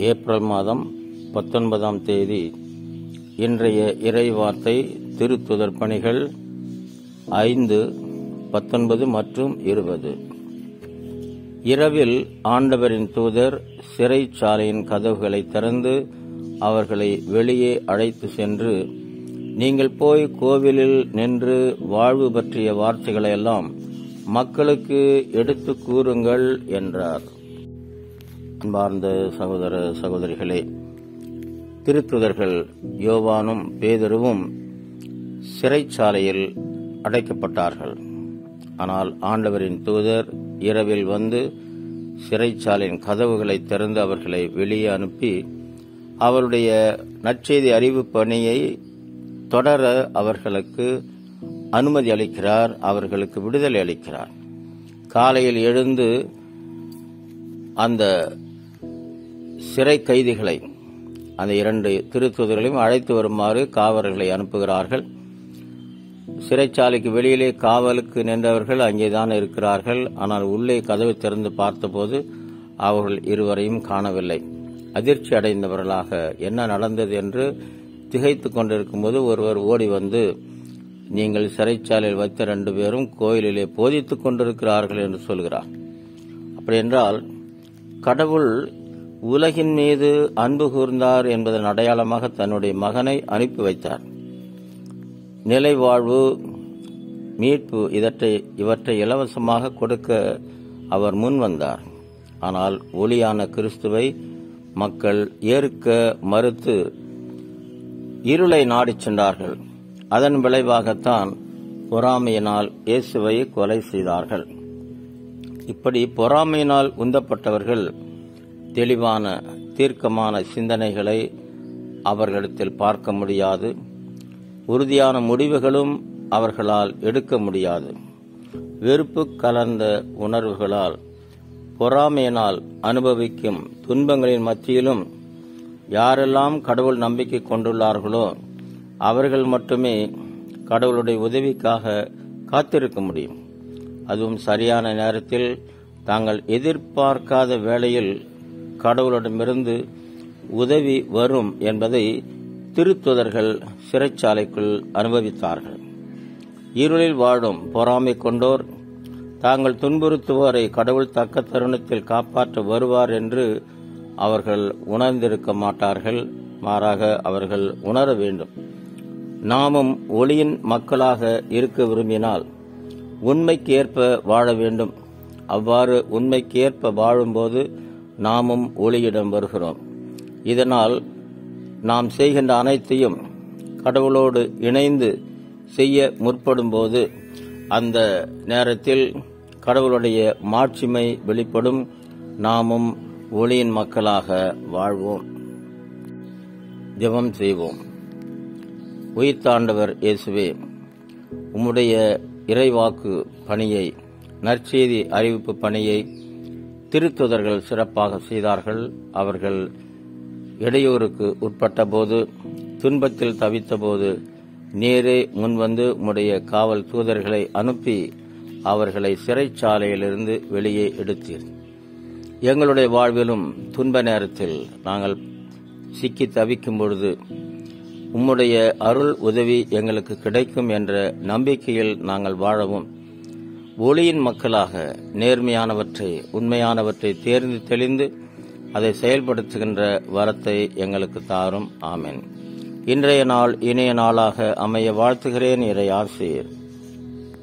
April மாதம் பத்தொன்பதாம் தேதி இன்றைய இறை வார்த்தை திருத்துதர் பணிகள் ஐந்து பத்தொன்பது மற்றும் இருபது இரவில் ஆண்டவரின் தூதர் சிறைச்சாலையின் கதவுகளை திறந்து அவர்களை வெளியே அழைத்து சென்று நீங்கள் போய் கோவிலில் நின்று வாழ்வு பற்றிய வார்த்தைகளை எல்லாம் மக்களுக்கு எடுத்து கூறுங்கள் என்றார் அன்பார்ந்த சகோதர சகோதரிகளே திருத்துதர்கள் யோவானும் பேதருவும் சிறைச்சாலையில் அடைக்கப்பட்டார்கள் ஆனால் ஆண்டவரின் தூதர் இரவில் வந்து சிறைச்சாலையின் கதவுகளை திறந்து அவர்களை வெளியே அனுப்பி அவருடைய நற்செய்தி அறிவு பணியை தொடர அவர்களுக்கு அனுமதி அளிக்கிறார் அவர்களுக்கு விடுதலை அளிக்கிறார் காலையில் எழுந்து அந்த சிறை கைதிகளை அந்த இரண்டு திருத்துதர்களையும் அழைத்து வருமாறு காவலர்களை அனுப்புகிறார்கள் சிறைச்சாலைக்கு வெளியிலே காவலுக்கு நின்றவர்கள் அங்கேதான் இருக்கிறார்கள் ஆனால் உள்ளே கதவை திறந்து பார்த்தபோது அவர்கள் இருவரையும் காணவில்லை அதிர்ச்சி அடைந்தவர்களாக என்ன நடந்தது என்று திகைத்துக் கொண்டிருக்கும்போது ஒருவர் ஓடி வந்து நீங்கள் சிறைச்சாலையில் வைத்த ரெண்டு பேரும் கோயிலிலே போதித்துக் கொண்டிருக்கிறார்கள் என்று சொல்கிறார் அப்படி என்றால் கடவுள் உலகின் மீது அன்பு கூர்ந்தார் என்பதன் அடையாளமாக தன்னுடைய மகனை அனுப்பி வைத்தார் நிலை வாழ்வு மீட்பு இதற்றை இவற்றை இலவசமாக கொடுக்க அவர் முன் வந்தார் ஆனால் ஒளியான கிறிஸ்துவை மக்கள் ஏற்க மறுத்து இருளை நாடிச் சென்றார்கள் அதன் விளைவாகத்தான் பொறாமையினால் இயேசுவை கொலை செய்தார்கள் இப்படி பொறாமையினால் உந்தப்பட்டவர்கள் தெளிவான தீர்க்கமான சிந்தனைகளை அவர்களிடத்தில் பார்க்க முடியாது உறுதியான முடிவுகளும் அவர்களால் எடுக்க முடியாது வெறுப்பு கலந்த உணர்வுகளால் பொறாமையினால் அனுபவிக்கும் துன்பங்களின் மத்தியிலும் யாரெல்லாம் கடவுள் நம்பிக்கை கொண்டுள்ளார்களோ அவர்கள் மட்டுமே கடவுளுடைய உதவிக்காக காத்திருக்க முடியும் அதுவும் சரியான நேரத்தில் தாங்கள் எதிர்பார்க்காத வேளையில் கடவுளிடமிருந்து உதவி வரும் என்பதை திருத்துதர்கள் சிறைச்சாலைக்குள் அனுபவித்தார்கள் இருளில் வாழும் பொறாமை கொண்டோர் தாங்கள் துன்புறுத்துவோரை கடவுள் தக்க தருணத்தில் காப்பாற்ற வருவார் என்று அவர்கள் உணர்ந்திருக்க மாட்டார்கள் மாறாக அவர்கள் உணர வேண்டும் நாமும் ஒளியின் மக்களாக இருக்க விரும்பினால் உண்மைக்கு ஏற்ப வாழ வேண்டும் அவ்வாறு உண்மைக்கு ஏற்ப வாழும்போது நாமும் ஒளியிடம் வருகிறோம் இதனால் நாம் செய்கின்ற அனைத்தையும் கடவுளோடு இணைந்து செய்ய முற்படும்போது அந்த நேரத்தில் கடவுளுடைய மாட்சிமை வெளிப்படும் நாமும் ஒளியின் மக்களாக வாழ்வோம் ஜெபம் செய்வோம் உயிர்த்தாண்டவர் இயேசுவே உம்முடைய இறைவாக்கு பணியை நற்செய்தி அறிவிப்பு பணியை திருத்துதர்கள் சிறப்பாக செய்தார்கள் அவர்கள் இடையூறுக்கு உட்பட்டபோது துன்பத்தில் தவித்தபோது நேரே முன்வந்து உம்முடைய காவல் தூதர்களை அனுப்பி அவர்களை சிறைச்சாலையிலிருந்து வெளியே எடுத்தீர் எங்களுடைய வாழ்விலும் துன்ப நேரத்தில் நாங்கள் சிக்கி தவிக்கும் பொழுது உம்முடைய அருள் உதவி எங்களுக்கு கிடைக்கும் என்ற நம்பிக்கையில் நாங்கள் வாழவும் ஒளியின் மக்களாக நேர்மையானவற்றை உண்மையானவற்றை தேர்ந்து தெளிந்து அதை செயல்படுத்துகின்ற வரத்தை எங்களுக்கு தாரும் ஆமென் இன்றைய நாள் இணைய நாளாக அமைய வாழ்த்துகிறேன் இறை ஆசிரியர்